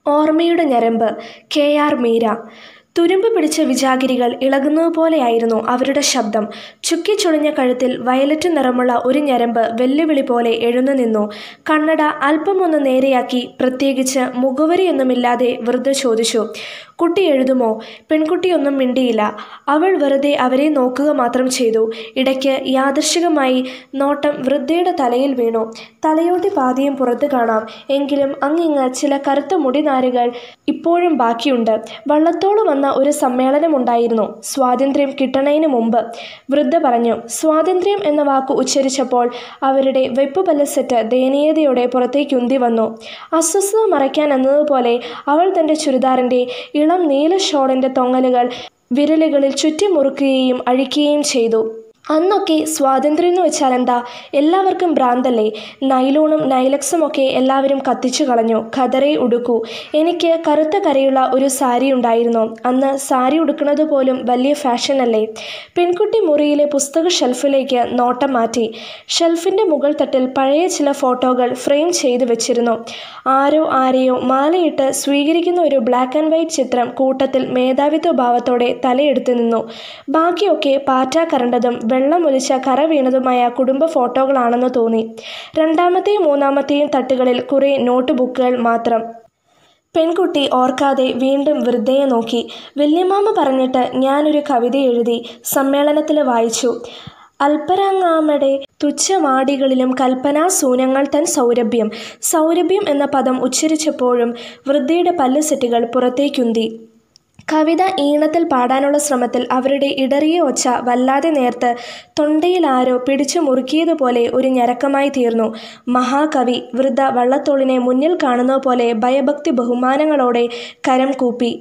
ഓർമ്മയുടെ ഞരമ്പ് K R Meera തുരുമ്പ് പിടിച്ച വിജാഗിരികൾ ഇളകുന്നതുപോലെയായിരുന്നു അവരുടെ ശബ്ദം ചുക്കിച്ചുളിഞ്ഞ കഴുത്തിൽ വയലറ്റ് നിറമുള്ള ഒരു ഞരമ്പ് വെല്ലുവിളി പോലെ എഴുന്നു നിന്നു കണ്ണട അല്പമൊന്ന് നേരെയാക്കി പ്രത്യേകിച്ച് മുഖവരിയൊന്നുമില്ലാതെ വൃദ്ധ ചോദിച്ചു കുട്ടി എഴുതുമോ പെൺകുട്ടിയൊന്നും മിണ്ടിയില്ല അവൾ വെറുതെ അവരെ നോക്കുക മാത്രം ചെയ്തു ഇടയ്ക്ക് യാദൃശികമായി നോട്ടം വൃദ്ധയുടെ തലയിൽ വീണു തലയോട്ടി പാതിയും പുറത്ത് കാണാം എങ്കിലും അങ്ങിങ്ങ് ചില കറുത്ത മുടിനാരുകൾ ഇപ്പോഴും ബാക്കിയുണ്ട് വള്ളത്തോള് വന്ന ഒരു സമ്മേളനമുണ്ടായിരുന്നു സ്വാതന്ത്ര്യം കിട്ടണതിന് മുമ്പ് വൃദ്ധ പറഞ്ഞു സ്വാതന്ത്ര്യം എന്ന വാക്ക് ഉച്ചരിച്ചപ്പോൾ അവരുടെ വെപ്പുപല്ല സെറ്റ് ദയനീയതയോടെ പുറത്തേക്കുന്തി വന്നു അസ്വസ്ഥത മറയ്ക്കാൻ എന്നതുപോലെ അവൾ തൻ്റെ ചുരിദാറിൻ്റെ ഇളം നീല ഷോളിൻ്റെ തൊങ്ങലുകൾ വിരലുകളിൽ ചുറ്റി മുറുക്കുകയും അഴിക്കുകയും ചെയ്തു അന്നൊക്കെ സ്വാതന്ത്ര്യം എന്ന് വെച്ചാൽ എന്താ എല്ലാവർക്കും ഭ്രാന്തല്ലേ നൈലോണും നൈലക്സും ഒക്കെ എല്ലാവരും കത്തിച്ചു കളഞ്ഞു ഖദറെ ഉടുക്കൂ എനിക്ക് കറുത്ത കരയുള്ള ഒരു സാരി ഉണ്ടായിരുന്നു അന്ന് സാരി ഉടുക്കുന്നത് പോലും വലിയ ഫാഷൻ അല്ലേ പെൺകുട്ടി മുറിയിലെ പുസ്തക ഷെൽഫിലേക്ക് നോട്ടം മാറ്റി ഷെൽഫിൻ്റെ മുകൾ തട്ടിൽ പഴയ ചില ഫോട്ടോകൾ ഫ്രെയിം ചെയ്തു വെച്ചിരുന്നു ആരോ ആരെയോ മാലയിട്ട് സ്വീകരിക്കുന്ന ഒരു ബ്ലാക്ക് ആൻഡ് വൈറ്റ് ചിത്രം കൂട്ടത്തിൽ മേധാവിത്വ ഭാവത്തോടെ തലയെടുത്ത് നിന്നു ബാക്കിയൊക്കെ പാറ്റ കരണ്ടതും വെള്ളമൊലിച്ച കറ വീണതുമായ കുടുംബ ഫോട്ടോകളാണെന്ന് തോന്നി രണ്ടാമത്തെയും മൂന്നാമത്തെയും തട്ടുകളിൽ കുറേ നോട്ട് ബുക്കുകൾ മാത്രം പെൺകുട്ടി ഓർക്കാതെ വീണ്ടും വൃദ്ധയെ നോക്കി വല്യമാമ പറഞ്ഞിട്ട് ഞാനൊരു കവിത എഴുതി സമ്മേളനത്തിൽ വായിച്ചു അൽപരാങ്ങാമയുടെ തുച്ഛമാടികളിലും കൽപ്പനാസൂനങ്ങൾ തൻ സൗരഭ്യം സൗരഭ്യം എന്ന പദം ഉച്ചരിച്ചപ്പോഴും വൃദ്ധയുടെ പല്ല് സെറ്റുകൾ പുറത്തേക്കുന്തി കവിത ഈണത്തിൽ പാടാനുള്ള ശ്രമത്തിൽ അവരുടെ ഇടറിയ ഒച്ച വല്ലാതെ നേർത്ത് തൊണ്ടയിൽ ആരോ പിടിച്ചു മുറുക്കിയതുപോലെ ഒരു ഞരക്കമായി തീർന്നു മഹാകവി വൃദ്ധ വള്ളത്തോളിനെ മുന്നിൽ കാണുന്നത് പോലെ ഭയഭക്തി ബഹുമാനങ്ങളോടെ കരം കൂപ്പി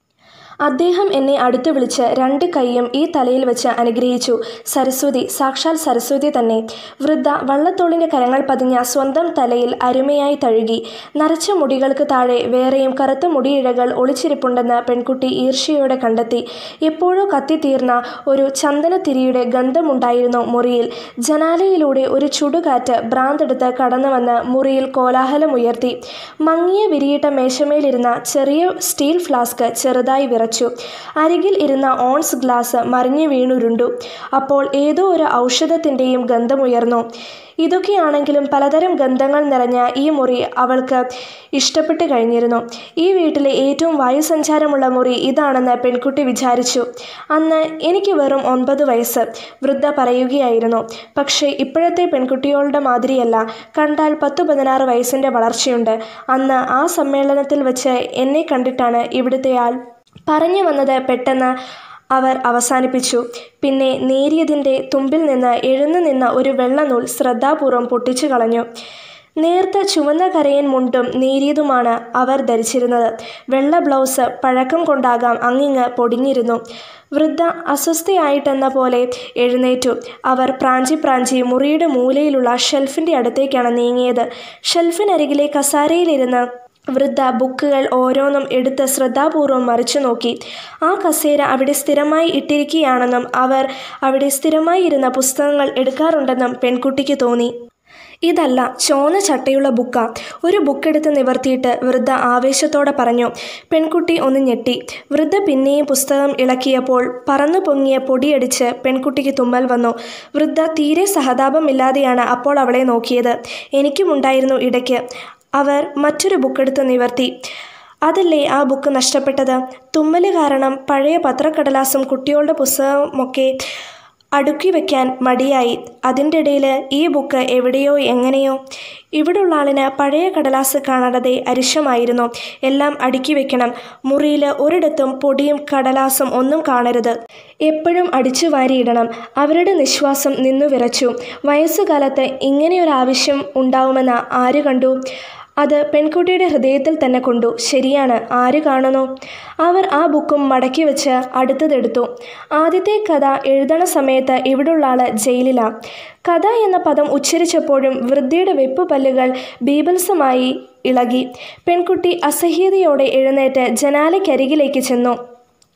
അദ്ദേഹം എന്നെ അടുത്ത് വിളിച്ച് രണ്ട് കൈയും ഈ തലയിൽ വെച്ച് അനുഗ്രഹിച്ചു സരസ്വതി സാക്ഷാൽ സരസ്വതി തന്നെ വൃദ്ധ വള്ളത്തോളിൻ്റെ കരങ്ങൾ പതിഞ്ഞ സ്വന്തം തലയിൽ അരുമയായി തഴുകി നരച്ച മുടികൾക്ക് താഴെ വേറെയും കറുത്ത മുടിയിഴകൾ ഒളിച്ചിരിപ്പുണ്ടെന്ന് പെൺകുട്ടി ഈർഷ്യയോടെ കണ്ടെത്തി എപ്പോഴോ കത്തിത്തീർന്ന ഒരു ചന്ദനത്തിരിയുടെ ഗന്ധമുണ്ടായിരുന്നു മുറിയിൽ ജനാലയിലൂടെ ഒരു ചുടുകാറ്റ് ഭ്രാന്തെടുത്ത് കടന്നു വന്ന് മുറിയിൽ കോലാഹലമുയർത്തി മങ്ങിയ വിരിയിട്ട മേശമേലിരുന്ന ചെറിയ സ്റ്റീൽ ഫ്ലാസ്ക് ചെറുതായി വിറച്ചു അരികിൽ ഇരുന്ന ഓൺസ് ഗ്ലാസ് മറിഞ്ഞു വീണുരുണ്ടു അപ്പോൾ ഏതോ ഒരു ഔഷധത്തിൻ്റെയും ഗന്ധമുയർന്നു ഇതൊക്കെയാണെങ്കിലും പലതരം ഗന്ധങ്ങൾ നിറഞ്ഞ ഈ മുറി അവൾക്ക് ഇഷ്ടപ്പെട്ട് കഴിഞ്ഞിരുന്നു ഈ വീട്ടിലെ ഏറ്റവും വായുസഞ്ചാരമുള്ള മുറി ഇതാണെന്ന് പെൺകുട്ടി വിചാരിച്ചു അന്ന് എനിക്ക് വെറും ഒൻപത് വയസ്സ് വൃദ്ധ പറയുകയായിരുന്നു പക്ഷേ ഇപ്പോഴത്തെ പെൺകുട്ടികളുടെ മാതിരിയല്ല കണ്ടാൽ പത്തു പതിനാറ് വയസ്സിൻ്റെ വളർച്ചയുണ്ട് അന്ന് ആ സമ്മേളനത്തിൽ വെച്ച് എന്നെ കണ്ടിട്ടാണ് ഇവിടുത്തെ ആൾ പറഞ്ഞു വന്നത് പെട്ടെന്ന് അവർ അവസാനിപ്പിച്ചു പിന്നെ നേരിയതിൻ്റെ തുമ്പിൽ നിന്ന് എഴുന്നു നിന്ന ഒരു വെള്ളനൂൽ ശ്രദ്ധാപൂർവം പൊട്ടിച്ചു കളഞ്ഞു നേർത്ത ചുവന്ന കരയൻ മുണ്ടും നേരിയതുമാണ് അവർ ധരിച്ചിരുന്നത് വെള്ള ബ്ലൗസ് പഴക്കം കൊണ്ടാകാം അങ്ങിങ്ങ് പൊടിഞ്ഞിരുന്നു വൃദ്ധ അസ്വസ്ഥയായിട്ടെന്ന പോലെ എഴുന്നേറ്റു അവർ പ്രാഞ്ചി പ്രാഞ്ചി മുറിയുടെ മൂലയിലുള്ള ഷെൽഫിൻ്റെ അടുത്തേക്കാണ് നീങ്ങിയത് ഷെൽഫിനരികിലെ കസാരയിലിരുന്ന് വൃദ്ധ ബുക്കുകൾ ഓരോന്നും എടുത്ത് ശ്രദ്ധാപൂർവം മറിച്ചു നോക്കി ആ കസേര അവിടെ സ്ഥിരമായി ഇട്ടിരിക്കുകയാണെന്നും അവർ അവിടെ സ്ഥിരമായി ഇരുന്ന പുസ്തകങ്ങൾ എടുക്കാറുണ്ടെന്നും പെൺകുട്ടിക്ക് തോന്നി ഇതല്ല ചോന്ന ചട്ടയുള്ള ബുക്ക ഒരു ബുക്കെടുത്ത് നിവർത്തിയിട്ട് വൃദ്ധ ആവേശത്തോടെ പറഞ്ഞു പെൺകുട്ടി ഒന്ന് ഞെട്ടി വൃദ്ധ പിന്നെയും പുസ്തകം ഇളക്കിയപ്പോൾ പറന്നു പൊങ്ങിയ പൊടിയടിച്ച് പെൺകുട്ടിക്ക് തുമ്മൽ വന്നു വൃദ്ധ തീരെ സഹതാപമില്ലാതെയാണ് അപ്പോൾ അവളെ നോക്കിയത് എനിക്കുമുണ്ടായിരുന്നു ഇടയ്ക്ക് അവർ മറ്റൊരു ബുക്കെടുത്ത് നിവർത്തി അതല്ലേ ആ ബുക്ക് നഷ്ടപ്പെട്ടത് തുമ്മല് കാരണം പഴയ പത്രക്കടലാസും കുട്ടികളുടെ പുസ്തകമൊക്കെ അടുക്കി വയ്ക്കാൻ മടിയായി അതിൻ്റെ ഇടയിൽ ഈ ബുക്ക് എവിടെയോ എങ്ങനെയോ ഇവിടുള്ള ആളിന് പഴയ കടലാസ് കാണാതെ അരിശമായിരുന്നു എല്ലാം അടുക്കി വെക്കണം മുറിയിൽ ഒരിടത്തും പൊടിയും കടലാസും ഒന്നും കാണരുത് എപ്പോഴും അടിച്ചു വാരിയിടണം അവരുടെ നിശ്വാസം നിന്നു വിറച്ചു വയസ്സുകാലത്ത് ഇങ്ങനെയൊരാവശ്യം ഉണ്ടാവുമെന്ന് ആര് കണ്ടു അത് പെൺകുട്ടിയുടെ ഹൃദയത്തിൽ തന്നെ കൊണ്ടു ശരിയാണ് ആര് കാണുന്നു അവർ ആ ബുക്കും മടക്കി വെച്ച് അടുത്തതെടുത്തു ആദ്യത്തെ കഥ എഴുതണ സമയത്ത് ഇവിടുള്ള ആള് ജയിലിലാണ് കഥ എന്ന പദം ഉച്ചരിച്ചപ്പോഴും വൃദ്ധയുടെ വെപ്പ് പല്ലുകൾ ബീഭത്സമായി ഇളകി പെൺകുട്ടി അസഹ്യതയോടെ എഴുന്നേറ്റ് ജനാലയ്ക്കരികിലേക്ക് ചെന്നു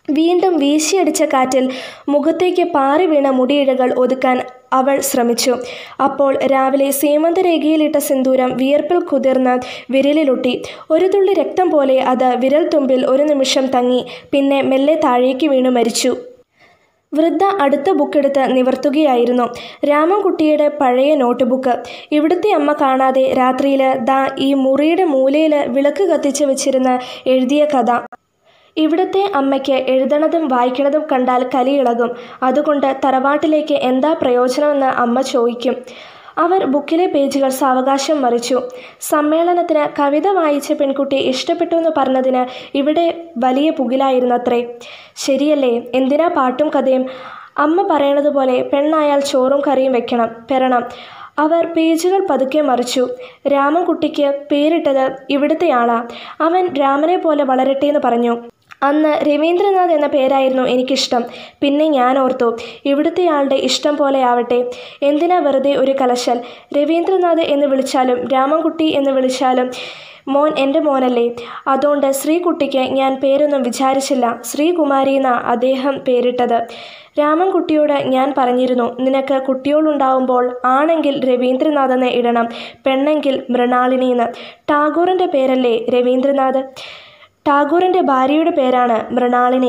വീണ്ടും വീശിയടിച്ച കാറ്റിൽ മുഖത്തേക്ക് പാറി വീണ മുടിയിഴകൾ ഒതുക്കാൻ അവൾ ശ്രമിച്ചു അപ്പോൾ രാവിലെ സീമന്തരേഖയിലിട്ട സിന്ദൂരം വിയർപ്പിൽ കുതിർന്ന് വിരലിലൊട്ടി ഒരു തുള്ളി രക്തം പോലെ അത് വിരൽ തുമ്പിൽ ഒരു നിമിഷം തങ്ങി പിന്നെ മെല്ലെ താഴേക്ക് വീണു മരിച്ചു വൃദ്ധ അടുത്ത ബുക്കെടുത്ത് നിവർത്തുകയായിരുന്നു രാമൻകുട്ടിയുടെ പഴയ നോട്ട് ബുക്ക് ഇവിടുത്തെ അമ്മ കാണാതെ രാത്രിയിൽ ദാ ഈ മുറിയുടെ മൂലയിൽ വിളക്ക് കത്തിച്ച് വെച്ചിരുന്ന് എഴുതിയ കഥ ഇവിടുത്തെ അമ്മയ്ക്ക് എഴുതണതും വായിക്കണതും കണ്ടാൽ കലിയിളകും അതുകൊണ്ട് തറവാട്ടിലേക്ക് എന്താ പ്രയോജനമെന്ന് അമ്മ ചോദിക്കും അവർ ബുക്കിലെ പേജുകൾ സാവകാശം മറിച്ചു സമ്മേളനത്തിന് കവിത വായിച്ച പെൺകുട്ടി ഇഷ്ടപ്പെട്ടു എന്ന് പറഞ്ഞതിന് ഇവിടെ വലിയ പുകിലായിരുന്നത്രേ ശരിയല്ലേ എന്തിനാ പാട്ടും കഥയും അമ്മ പറയണത് പോലെ പെണ്ണായാൽ ചോറും കറിയും വെക്കണം പെരണം അവർ പേജുകൾ പതുക്കെ മറിച്ചു രാമൻകുട്ടിക്ക് പേരിട്ടത് ഇവിടുത്തെ ആളാ അവൻ രാമനെ പോലെ വളരട്ടെ എന്ന് പറഞ്ഞു അന്ന് രവീന്ദ്രനാഥ് എന്ന പേരായിരുന്നു എനിക്കിഷ്ടം പിന്നെ ഞാൻ ഓർത്തു ഇവിടുത്തെ ആളുടെ ഇഷ്ടം പോലെ ആവട്ടെ എന്തിനാ വെറുതെ ഒരു കലശൽ രവീന്ദ്രനാഥ് എന്ന് വിളിച്ചാലും രാമൻകുട്ടി എന്ന് വിളിച്ചാലും മോൻ എൻ്റെ മോനല്ലേ അതുകൊണ്ട് ശ്രീകുട്ടിക്ക് ഞാൻ പേരൊന്നും വിചാരിച്ചില്ല ശ്രീകുമാരി എന്നാ അദ്ദേഹം പേരിട്ടത് രാമൻകുട്ടിയോട് ഞാൻ പറഞ്ഞിരുന്നു നിനക്ക് കുട്ടിയോളുണ്ടാവുമ്പോൾ ആണെങ്കിൽ രവീന്ദ്രനാഥ് എന്ന് ഇടണം പെണ്ണെങ്കിൽ മൃണാളിനി എന്ന് ടാഗോറിൻ്റെ പേരല്ലേ രവീന്ദ്രനാഥ് ടാഗോറിൻ്റെ ഭാര്യയുടെ പേരാണ് മൃണാളിനി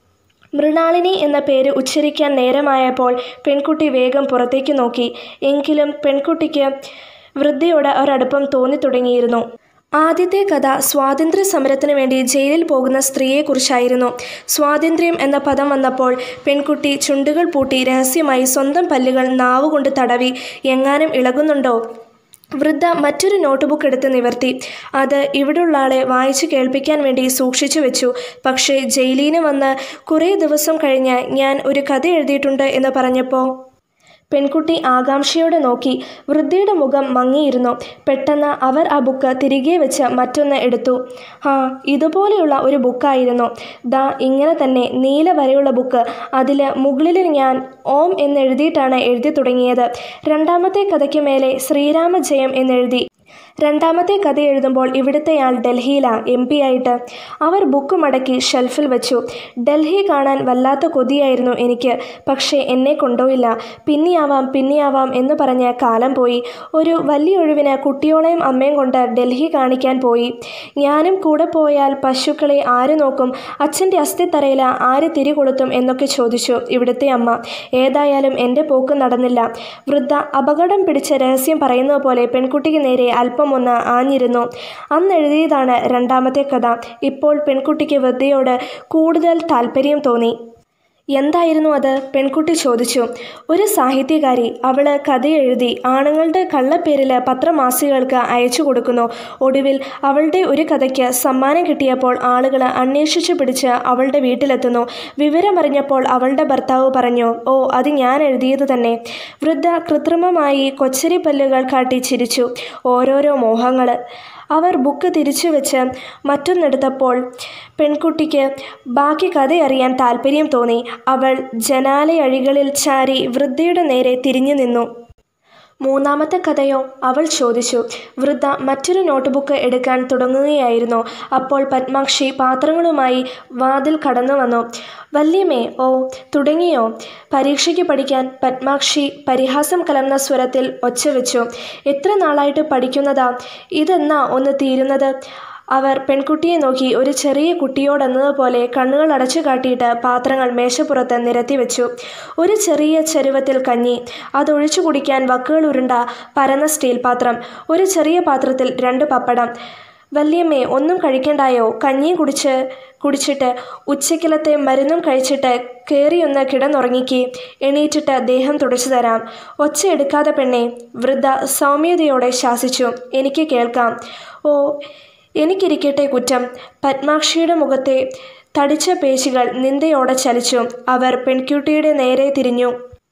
മൃണാളിനി എന്ന പേര് ഉച്ചരിക്കാൻ നേരമായപ്പോൾ പെൺകുട്ടി വേഗം പുറത്തേക്ക് നോക്കി എങ്കിലും പെൺകുട്ടിക്ക് വൃദ്ധയോട് ഒരടുപ്പം തോന്നി തുടങ്ങിയിരുന്നു ആദ്യത്തെ കഥ സ്വാതന്ത്ര്യ സമരത്തിന് വേണ്ടി ജയിലിൽ പോകുന്ന സ്ത്രീയെക്കുറിച്ചായിരുന്നു സ്വാതന്ത്ര്യം എന്ന പദം വന്നപ്പോൾ പെൺകുട്ടി ചുണ്ടുകൾ പൂട്ടി രഹസ്യമായി സ്വന്തം പല്ലുകൾ നാവുകൊണ്ട് തടവി എങ്ങാനും ഇളകുന്നുണ്ടോ വൃദ്ധ മറ്റൊരു നോട്ട്ബുക്ക് എടുത്ത് നിവർത്തി അത് ഇവിടുള്ള ആളെ വായിച്ചു കേൾപ്പിക്കാൻ വേണ്ടി സൂക്ഷിച്ചു വെച്ചു പക്ഷേ ജയിലിന് വന്ന് കുറേ ദിവസം കഴിഞ്ഞ് ഞാൻ ഒരു കഥ എഴുതിയിട്ടുണ്ട് എന്ന് പറഞ്ഞപ്പോൾ പെൺകുട്ടി ആകാംക്ഷയോടെ നോക്കി വൃദ്ധയുടെ മുഖം മങ്ങിയിരുന്നു പെട്ടെന്ന് അവർ ആ ബുക്ക് തിരികെ വെച്ച് മറ്റൊന്ന് എടുത്തു ആ ഇതുപോലെയുള്ള ഒരു ബുക്കായിരുന്നു ദാ ഇങ്ങനെ തന്നെ നീല വരെയുള്ള ബുക്ക് അതിൽ മുകളിൽ ഞാൻ ഓം എന്നെഴുതിയിട്ടാണ് എഴുതി തുടങ്ങിയത് രണ്ടാമത്തെ കഥയ്ക്ക് മേലെ ശ്രീരാമജയം എന്നെഴുതി രണ്ടാമത്തെ കഥ എഴുതുമ്പോൾ ഇവിടുത്തെയാൾ ഡൽഹിയിലാ എം പി ആയിട്ട് അവർ ബുക്ക് മടക്കി ഷെൽഫിൽ വെച്ചു ഡൽഹി കാണാൻ വല്ലാത്ത കൊതിയായിരുന്നു എനിക്ക് പക്ഷേ എന്നെ കൊണ്ടുപോയില്ല പിന്നെയാവാം പിന്നെയാവാം എന്ന് പറഞ്ഞ് കാലം പോയി ഒരു വലിയ ഒഴിവിന് കുട്ടിയോളെയും അമ്മയും കൊണ്ട് ഡൽഹി കാണിക്കാൻ പോയി ഞാനും കൂടെ പോയാൽ പശുക്കളെ ആര് നോക്കും അച്ഛൻ്റെ അസ്ഥിത്തറയിൽ ആര് തിരി കൊളുത്തും എന്നൊക്കെ ചോദിച്ചു ഇവിടുത്തെ അമ്മ ഏതായാലും എൻ്റെ പോക്ക് നടന്നില്ല വൃദ്ധ അപകടം പിടിച്ച രഹസ്യം പറയുന്നത് പോലെ പെൺകുട്ടിക്ക് നേരെ അല്പം ഒന്ന് ആഞ്ഞിരുന്നു അന്ന് എഴുതിയതാണ് രണ്ടാമത്തെ കഥ ഇപ്പോൾ പെൺകുട്ടിക്ക് വൃദ്ധയോട് കൂടുതൽ താല്പര്യം തോന്നി എന്തായിരുന്നു അത് പെൺകുട്ടി ചോദിച്ചു ഒരു സാഹിത്യകാരി അവൾ കഥ എഴുതി ആണുങ്ങളുടെ കള്ളപ്പേരിൽ പത്രമാസികകൾക്ക് അയച്ചു കൊടുക്കുന്നു ഒടുവിൽ അവളുടെ ഒരു കഥയ്ക്ക് സമ്മാനം കിട്ടിയപ്പോൾ ആളുകൾ അന്വേഷിച്ചു പിടിച്ച് അവളുടെ വീട്ടിലെത്തുന്നു വിവരമറിഞ്ഞപ്പോൾ അവളുടെ ഭർത്താവ് പറഞ്ഞു ഓ അത് ഞാൻ എഴുതിയത് തന്നെ വൃദ്ധ കൃത്രിമമായി കൊച്ചരി പല്ലുകൾ കാട്ടി ചിരിച്ചു ഓരോരോ മോഹങ്ങൾ അവർ ബുക്ക് തിരിച്ചു വെച്ച് മറ്റൊന്നെടുത്തപ്പോൾ പെൺകുട്ടിക്ക് ബാക്കി കഥ അറിയാൻ താല്പര്യം തോന്നി അവൾ ജനാലയഴികളിൽ ചാരി വൃദ്ധയുടെ നേരെ തിരിഞ്ഞു നിന്നു മൂന്നാമത്തെ കഥയോ അവൾ ചോദിച്ചു വൃദ്ധ മറ്റൊരു നോട്ട്ബുക്ക് എടുക്കാൻ തുടങ്ങുകയായിരുന്നു അപ്പോൾ പത്മാക്ഷി പാത്രങ്ങളുമായി വാതിൽ കടന്നു വന്നു വല്യമ്മേ ഓ തുടങ്ങിയോ പരീക്ഷയ്ക്ക് പഠിക്കാൻ പത്മാക്ഷി പരിഹാസം കലർന്ന സ്വരത്തിൽ ഒച്ച വെച്ചു എത്ര നാളായിട്ട് പഠിക്കുന്നതാ ഇതെന്നാ ഒന്ന് തീരുന്നത് അവർ പെൺകുട്ടിയെ നോക്കി ഒരു ചെറിയ കുട്ടിയോടെന്നതുപോലെ കണ്ണുകൾ അടച്ചു കാട്ടിയിട്ട് പാത്രങ്ങൾ മേശപ്പുറത്ത് നിരത്തി വെച്ചു ഒരു ചെറിയ ചരുവത്തിൽ കഞ്ഞി അതൊഴിച്ചു കുടിക്കാൻ വക്കുകൾ ഉരുണ്ട പരന്ന സ്റ്റീൽ പാത്രം ഒരു ചെറിയ പാത്രത്തിൽ രണ്ട് പപ്പടം വല്യമ്മേ ഒന്നും കഴിക്കണ്ടായോ കഞ്ഞി കുടിച്ച് കുടിച്ചിട്ട് ഉച്ചക്കിലത്തെ മരുന്നും കഴിച്ചിട്ട് കയറിയൊന്ന് കിടന്നുറങ്ങിക്ക് എണീറ്റിട്ട് ദേഹം തുടച്ചു തരാം ഒച്ച എടുക്കാതെ പെണ്ണെ വൃദ്ധ സൗമ്യതയോടെ ശാസിച്ചു എനിക്ക് കേൾക്കാം ഓ എനിക്കിരിക്കട്ടെ കുറ്റം പത്മാക്ഷിയുടെ മുഖത്തെ തടിച്ച പേശികൾ നിന്ദയോടെ ചലിച്ചു അവർ പെൺകുട്ടിയുടെ നേരെ തിരിഞ്ഞു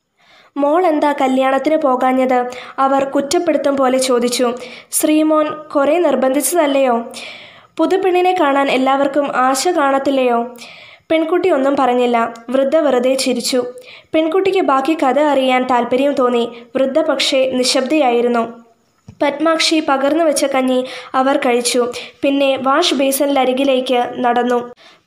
മോൾ എന്താ കല്യാണത്തിന് പോകാഞ്ഞത് അവർ കുറ്റപ്പെടുത്തും പോലെ ചോദിച്ചു ശ്രീമോൻ കുറേ നിർബന്ധിച്ചതല്ലയോ പുതുപെണ്ണിനെ കാണാൻ എല്ലാവർക്കും ആശ കാണത്തില്ലയോ പെൺകുട്ടി ഒന്നും പറഞ്ഞില്ല വൃദ്ധ വെറുതെ ചിരിച്ചു പെൺകുട്ടിക്ക് ബാക്കി കഥ അറിയാൻ താല്പര്യം തോന്നി വൃദ്ധ പക്ഷേ നിശബ്ദയായിരുന്നു പത്മാക്ഷി പകർന്നു വെച്ച കഞ്ഞി അവർ കഴിച്ചു പിന്നെ വാഷ് ബേസിനിലരികിലേക്ക് നടന്നു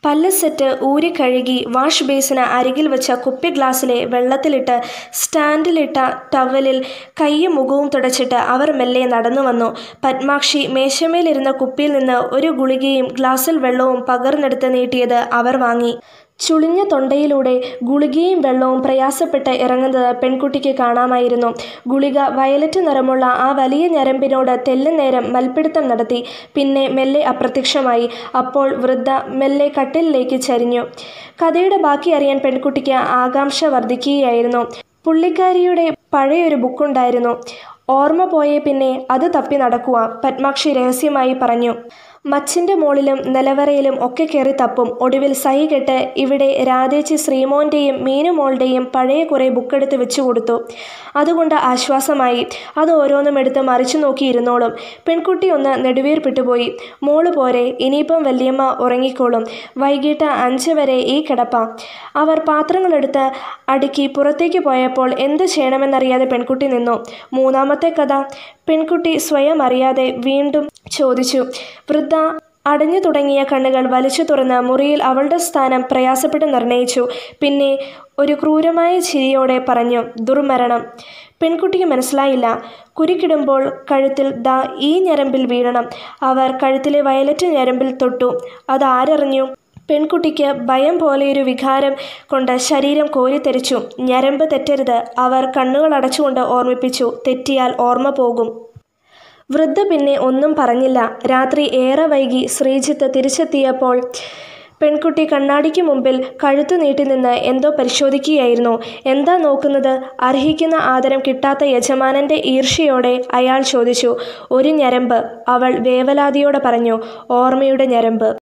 പല്ല് സെറ്റ് ഊരിക്കഴുകി വാഷ് ബേസിന് അരികിൽ വെച്ച കുപ്പി ഗ്ലാസ്സിലെ വെള്ളത്തിലിട്ട് സ്റ്റാൻഡിലിട്ട ടവലിൽ കൈയും മുഖവും തുടച്ചിട്ട് അവർ മെല്ലെ നടന്നു വന്നു പത്മാക്ഷി മേശമേലിരുന്ന കുപ്പിയിൽ നിന്ന് ഒരു ഗുളികയും ഗ്ലാസ്സിൽ വെള്ളവും പകർന്നെടുത്ത് നീട്ടിയത് അവർ വാങ്ങി ചുളിഞ്ഞ തൊണ്ടയിലൂടെ ഗുളികയും വെള്ളവും പ്രയാസപ്പെട്ട് ഇറങ്ങുന്നത് പെൺകുട്ടിക്ക് കാണാമായിരുന്നു ഗുളിക വയലറ്റ് നിറമുള്ള ആ വലിയ ഞരമ്പിനോട് തെല്ലുനേരം മൽപ്പിടുത്തം നടത്തി പിന്നെ മെല്ലെ അപ്രത്യക്ഷമായി അപ്പോൾ വൃദ്ധ മെല്ലെ കട്ടിലിലേക്ക് ചരിഞ്ഞു കഥയുടെ ബാക്കി അറിയാൻ പെൺകുട്ടിക്ക് ആകാംക്ഷ വർദ്ധിക്കുകയായിരുന്നു പുള്ളിക്കാരിയുടെ പഴയൊരു ബുക്കുണ്ടായിരുന്നു ഓർമ്മ പോയേ പിന്നെ അത് തപ്പി നടക്കുക പത്മാക്ഷി രഹസ്യമായി പറഞ്ഞു മച്ചിൻ്റെ മോളിലും നിലവറയിലും ഒക്കെ കയറി തപ്പും ഒടുവിൽ സഹി കെട്ട് ഇവിടെ രാധേച്ചി ശ്രീമോൻ്റെയും മീനുമോളുടെയും പഴയ കുറേ ബുക്കെടുത്ത് വെച്ചു കൊടുത്തു അതുകൊണ്ട് ആശ്വാസമായി അത് ഓരോന്നും എടുത്ത് മറിച്ചു നോക്കിയിരുന്നോളും പെൺകുട്ടി ഒന്ന് നെടുവീർപ്പിട്ടുപോയി മോള് പോരെ ഇനിയിപ്പം വല്യമ്മ ഉറങ്ങിക്കോളും വൈകിട്ട് അഞ്ച് വരെ ഈ കിടപ്പ അവർ പാത്രങ്ങളെടുത്ത് അടുക്കി പുറത്തേക്ക് പോയപ്പോൾ എന്ത് ചെയ്യണമെന്നറിയാതെ പെൺകുട്ടി നിന്നു മൂന്നാമത്തെ കഥ പെൺകുട്ടി സ്വയം അറിയാതെ വീണ്ടും ചോദിച്ചു വൃദ്ധ അടഞ്ഞു തുടങ്ങിയ കണ്ണുകൾ വലിച്ചു തുറന്ന് മുറിയിൽ അവളുടെ സ്ഥാനം പ്രയാസപ്പെട്ട് നിർണയിച്ചു പിന്നെ ഒരു ക്രൂരമായ ചിരിയോടെ പറഞ്ഞു ദുർമരണം പെൺകുട്ടിക്ക് മനസ്സിലായില്ല കുരുക്കിടുമ്പോൾ കഴുത്തിൽ ദാ ഈ ഞരമ്പിൽ വീഴണം അവർ കഴുത്തിലെ വയലറ്റ് ഞരമ്പിൽ തൊട്ടു അതാരറിഞ്ഞു പെൺകുട്ടിക്ക് ഭയം പോലെയൊരു വികാരം കൊണ്ട് ശരീരം കോരിത്തെരിച്ചു ഞരമ്പ് തെറ്റരുത് അവർ കണ്ണുകൾ അടച്ചുകൊണ്ട് ഓർമ്മിപ്പിച്ചു തെറ്റിയാൽ ഓർമ്മ പോകും വൃദ്ധ പിന്നെ ഒന്നും പറഞ്ഞില്ല രാത്രി ഏറെ വൈകി ശ്രീജിത്ത് തിരിച്ചെത്തിയപ്പോൾ പെൺകുട്ടി കണ്ണാടിക്ക് മുമ്പിൽ കഴുത്തു നീട്ടി നിന്ന് എന്തോ പരിശോധിക്കുകയായിരുന്നു എന്താ നോക്കുന്നത് അർഹിക്കുന്ന ആദരം കിട്ടാത്ത യജമാനന്റെ ഈർഷ്യയോടെ അയാൾ ചോദിച്ചു ഒരു ഞരമ്പ് അവൾ വേവലാതിയോടെ പറഞ്ഞു ഓർമ്മയുടെ ഞരമ്പ്